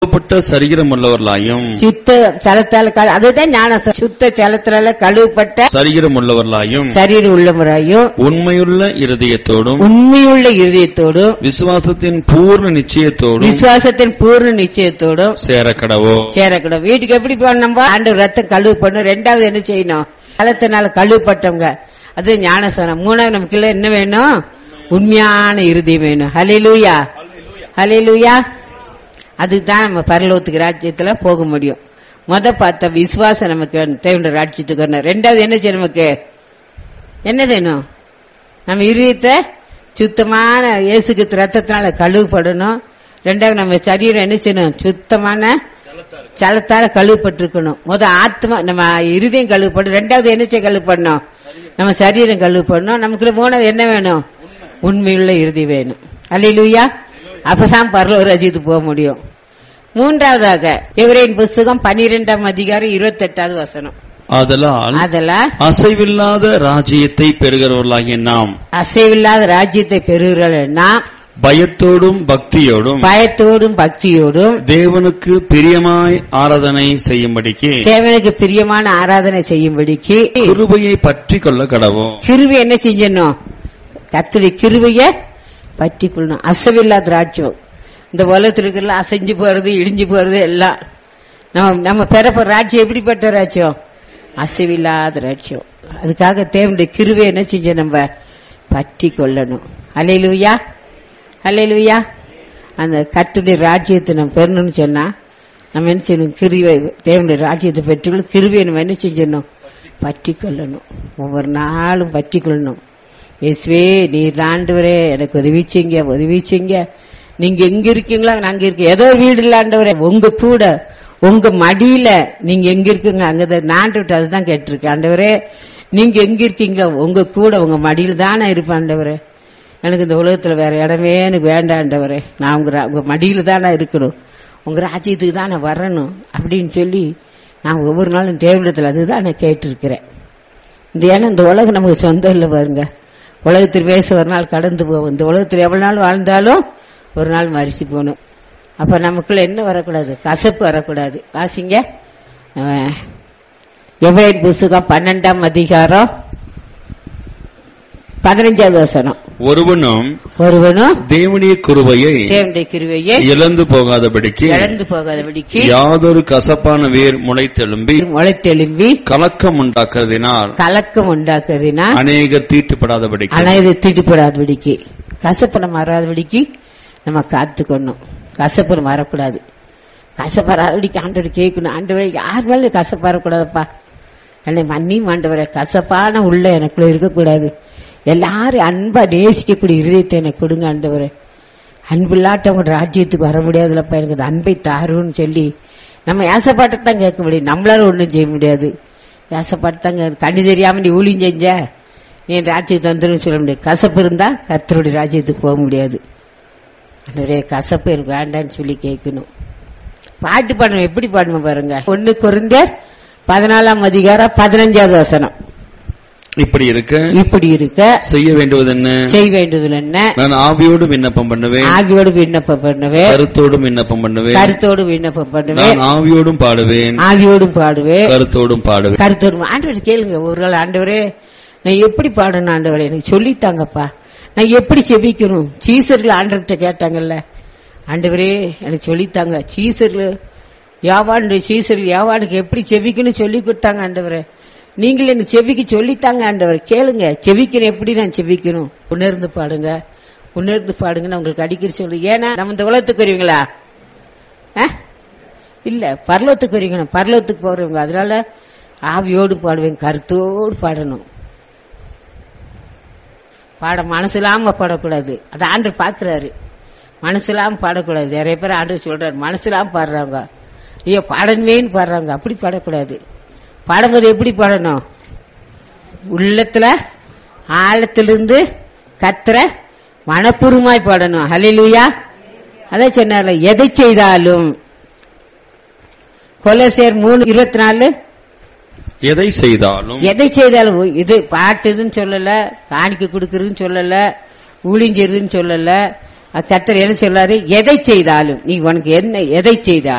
கழுவப்பட்ட சரீரம் உள்ளவர்களாயும் சுத்த சலத்தால கழு- அதுதான் ஞானசம் சுத்த சலத்தினால கழுவப்பட்ட சரீரம் உள்ளவர்களாயும் சரீரம் உள்ளவராயும் உண்மையுள்ள இருதயத்தோடும் உண்மையுள்ள இருதயத்தோடும் விசுவாசத்தின் பூர்ண நிச்சயத்தோடும் விசுவாசத்தின் பூர்ண நிச்சயத்தோடும் சேரக்கடவோ சேரக்கூடாது வீட்டுக்கு எப்படி போகணும் நம்ம ஆண்டு ரத்தம் கழுவு பண்ணும் ரெண்டாவது என்ன செய்யணும் காலத்தினால கழுவுப்பட்டவங்க அது ஞானசனம் மூணாவது நமக்கு இல்ல என்ன வேணும் உண்மையான இருதயம் வேணும் ஹலிலூயா ஹலிலூயா அதுதான் நம்ம பரலோகத்துக்கு ராஜ்யத்துல போக முடியும் முத பார்த்த விசுவாசம் நமக்கு வேணும் தேவனுடைய ராஜ்யத்துக்கு வரணும் ரெண்டாவது என்ன செய்யணும் நமக்கு என்ன வேணும் நம்ம இருதயத்தை சுத்தமான இயேசுக்கு ரத்தத்தினால கழுவுப்படணும் ரெண்டாவது நம்ம சரீரம் என்ன செய்யணும் சுத்தமான சலத்தால கழுவுப்பட்டிருக்கணும் முத ஆத்மா நம்ம இருதயம் கழுவுப்படும் ரெண்டாவது என்ன செய்ய கழுவுப்படணும் நம்ம சரீரம் கழுவுப்படணும் நமக்குள்ள மூணாவது என்ன வேணும் உண்மையுள்ள இறுதி வேணும் அல்லையா அப்பதான் பரலோக ராஜ்யத்துக்கு போக முடியும் மூன்றாவதாக எவரின் புஸ்தகம் பனிரெண்டாம் அதிகாரம் இருபத்தி எட்டாவது வசனம் ஆதலால் அதெல்லாம் அசைவில்லாத ராஜ்யத்தை பெறுகிறவர்களாகிய நாம் அசைவில்லாத ராஜ்யத்தை பெறுகிறோம்னா பயத்தோடும் பக்தியோடும் பயத்தோடும் பக்தியோடும் தேவனுக்கு பிரியமாய் ஆராதனை செய்யும்படிக்கு தேவனுக்கு பிரியமான ஆராதனை செய்யும்படிக்கு கிருபையை பற்றி கொள்ள கடவோம் கிருவை என்ன செஞ்சணும் கத்துடைய கிருவைய பற்றி கொள்ளணும் அசைவில்லாத ராஜ்யம் இந்த உலகத்தில் இருக்கிற அசைஞ்சு போறது இடிஞ்சு போறது எல்லாம் நம்ம நம்ம பெறப்போற ராஜ்யம் எப்படிப்பட்ட ராஜ்யம் அசைவில்லாத ராஜ்யம் அதுக்காக தேவனுடைய கிருவை என்ன செஞ்ச நம்ம பற்றி கொள்ளணும் அலையிலுயா அலையிலுயா அந்த கத்துடைய ராஜ்யத்தை நம்ம பெறணும்னு சொன்னா நம்ம என்ன செய்யணும் கிருவை தேவனுடைய ராஜ்யத்தை பெற்றுக்கொள்ள கிருவியை நம்ம என்ன செஞ்சிடணும் பற்றி கொள்ளணும் ஒவ்வொரு நாளும் பற்றி கொள்ளணும் இயேசுவே நீர் ஆண்டவரே எனக்கு உதவி செய்யுங்க உதவி செய்யுங்க நீங்க எங்க இருக்கீங்களா நாங்க இருக்கோம் ஏதோ ஒரு வீடு இல்ல ஆண்டவரே உங்க கூட உங்க மடியில நீங்க எங்க இருக்கீங்க அங்கதான் நான் அதுதான் கேட்டிருக்கேன் ஆண்டவரே நீங்க எங்க இருக்கீங்களோ உங்க கூட உங்க மடியில தான் நான் இருப்பேன் ஆண்டவரே எனக்கு இந்த உலகத்துல வேற இடமே எனக்கு வேண்டாண்டவரே நான் உங்க ரா- உங்க மடியில தான் நான் இருக்கணும் உங்க ராஜ்யத்துக்கு தான் நான் வரணும் அப்படின்னு சொல்லி நான் ஒவ்வொரு நாளும் தேவனிடத்தில் அதுதான் நான் கேட்டிருக்கிறேன் இந்த ஏன்னா இந்த உலகம் நமக்கு சொந்தம் இல்லை பாருங்க உலகத்தில் பேச ஒரு நாள் கடந்து போகும் இந்த உலகத்தில் எவ்வளவு நாள் வாழ்ந்தாலும் ஒரு நாள் மறிச்சு போகணும் அப்ப நமக்குள்ள என்ன வரக்கூடாது கசப்பு வரக்கூடாது வாசிங்க எவ்வளவு புஸ்தகம் பன்னெண்டாம் அதிகாரம் பதினஞ்சாவது வசனம் ஒருவனும் ஒருவனும் தேவனுடைய குருவையை தேவனுடைய கிருவையை இழந்து போகாதபடிக்கு இழந்து போகாதபடிக்கு யாதொரு கசப்பான வேர் முளைத்தெழும்பி முளைத்தெழும்பி கலக்கம் உண்டாக்குறதினால் கலக்கம் உண்டாக்குறதுனா அநேக தீட்டுப்படாதபடிக்கு ஆனா இது திட்டுப்படாதபடிக்கு கசப்பணம் மாறாதபடிக்கு நம்ம காத்துக்கணும் கசப்பணம் வரக்கூடாது கசப்பராதபடிக்கு ஆண்டவர் கேட்கணும் ஆண்டவரை யார் மேல கசப்பு வரக்கூடாதுப்பா என்னை மன்னியும் ஆண்டவரை கசப்பான உள்ள எனக்குள்ள இருக்கக்கூடாது எல்லாரும் அன்பா நேசிக்கக்கூடிய இருதயத்தை எனக்கு கொடுங்க ஆண்டவரே அன்பில்லாட்டவங்க ராஜ்யத்துக்கு வர முடியாதுலப்பா எனக்கு அந்த அன்பை தாருன்னு சொல்லி நம்ம ஏசப்பாட்டத்தான் கேட்க முடியும் நம்மளால ஒண்ணும் செய்ய முடியாது ஏசப்பாட்டத்தாங்க கண்ணு தெரியாம நீ ஊழியம் செஞ்ச நீ என் ராஜ்யத்துக்கு வந்துடும் சொல்ல முடியாது கசப்பு இருந்தா கர்த்தருடைய ராஜ்யத்துக்கு போக முடியாது அன்றே கசப்பு எனக்கு வேண்டாம்னு சொல்லி கேட்கணும் பாட்டு பாடணும் எப்படி பாடணும் பாருங்க ஒண்ணு குறைந்த பதினாலாம் அதிகாரம் பதினஞ்சாவது வசனம் இப்படி இருக்க இப்படி இருக்க செய்ய வேண்டுவது என்ன செய்ய வேண்டியதுல என்ன நான் ஆவியோடு விண்ணப்பம் பண்ணுவேன் ஆவியோடு விண்ணப்பம் பண்ணுவேன் கருத்தோடும் விண்ணப்பம் பண்ணுவேன் கருத்தோடு விண்ணப்பம் பண்ணுவேன் நான் ஆவியோடும் பாடுவேன் ஆவியோடும் பாடுவேன் கருத்தோடும் பாடுவேன் கருத்தோடு ஆண்டவர் கேளுங்க ஒரு நாள் ஆண்டவரே நான் எப்படி பாடணும் ஆண்டவரே எனக்கு சொல்லித்தாங்கப்பா நான் எப்படி செபிக்கணும் சீசர்கள் ஆண்டவர்கிட்ட கேட்டாங்கல்ல ஆண்டவரே எனக்கு சொல்லித்தாங்க சீசர்கள் யாவான் சீசர்கள் யாவானுக்கு எப்படி செபிக்கணும் சொல்லி கொடுத்தாங்க ஆண்டவரே நீங்கள் எனக்கு செபிக்க சொல்லித்தாங்க ஆண்டவர் கேளுங்க செபிக்கணும் எப்படி நான் செபிக்கணும் உணர்ந்து பாடுங்க உணர்ந்து பாடுங்கன்னு உங்களுக்கு அடிக்கடி சொல்லு ஏன்னா நம்ம இந்த உலகத்துக்கு வருவீங்களா ஆ? இல்ல பரலோகத்துக்கு வரீங்க பரலோகத்துக்கு போறவங்க அதனால ஆவியோடு பாடுவேன் கருத்தோடு பாடணும் பாட மனசுலாம பாடக்கூடாது அதை ஆண்டு பாக்குறாரு மனசுலாம பாடக்கூடாது நிறைய பேர் ஆண்டு சொல்றாரு மனசுலாம பாடுறாங்க ஐயோ பாடணுமேன்னு பாடுறாங்க அப்படி பாடக்கூடாது பாடும்போது எப்படி பாடணும் உள்ளத்துல ஆழத்திலிருந்து கத்துற மனப்பூர்வமாய் பாடணும் ஹலிலுயா அதான் சொன்னார்ல எதை செய்தாலும் கொலசேர் மூணு இருபத்தி நாலு எதை செய்தாலும் எதை செய்தாலும் இது பாட்டுதுன்னு சொல்லல காணிக்க கொடுக்கறதுன்னு சொல்லல ஊழிஞ்செருதுன்னு சொல்லல கத்தர் என்ன சொல்றாரு எதை செய்தாலும் நீ உனக்கு என்ன எதை செய்தாலும்